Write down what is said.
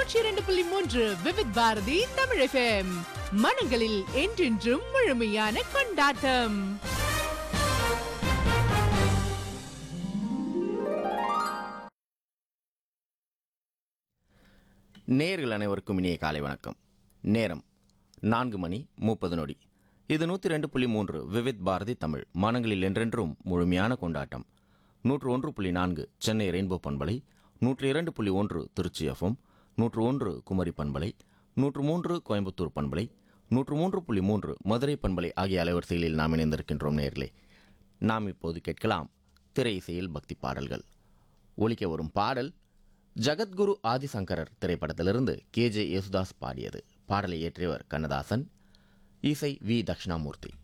நூற்றி இரண்டு புள்ளி மூன்று விவித் பாரதி தமிழ் எஃப்எம் மனங்களில் என்றென்றும் முழுமையான கொண்டாட்டம் நேர்கள் அனைவருக்கும் இனிய காலை வணக்கம் நேரம் நான்கு மணி முப்பது நொடி இது நூற்றி ரெண்டு புள்ளி மூன்று விவித் பாரதி தமிழ் மனங்களில் என்றென்றும் முழுமையான கொண்டாட்டம் நூற்று ஒன்று புள்ளி நான்கு சென்னை ரெயின்போ பண்பலை நூற்று இரண்டு புள்ளி ஒன்று திருச்சி எஃப்எம் நூற்று ஒன்று குமரி பண்பலை நூற்று மூன்று கோயம்புத்தூர் பண்பலை நூற்று மூன்று புள்ளி மூன்று மதுரை பண்பலை ஆகிய அலைவரிசைகளில் நாம் இணைந்திருக்கின்றோம் நேர்களே நாம் இப்போது கேட்கலாம் திரை இசையில் பக்தி பாடல்கள் ஒலிக்க வரும் பாடல் ஜகத்குரு ஆதிசங்கரர் திரைப்படத்திலிருந்து கே ஜே யேசுதாஸ் பாடியது பாடலை இயற்றியவர் கண்ணதாசன் இசை வி தட்சிணாமூர்த்தி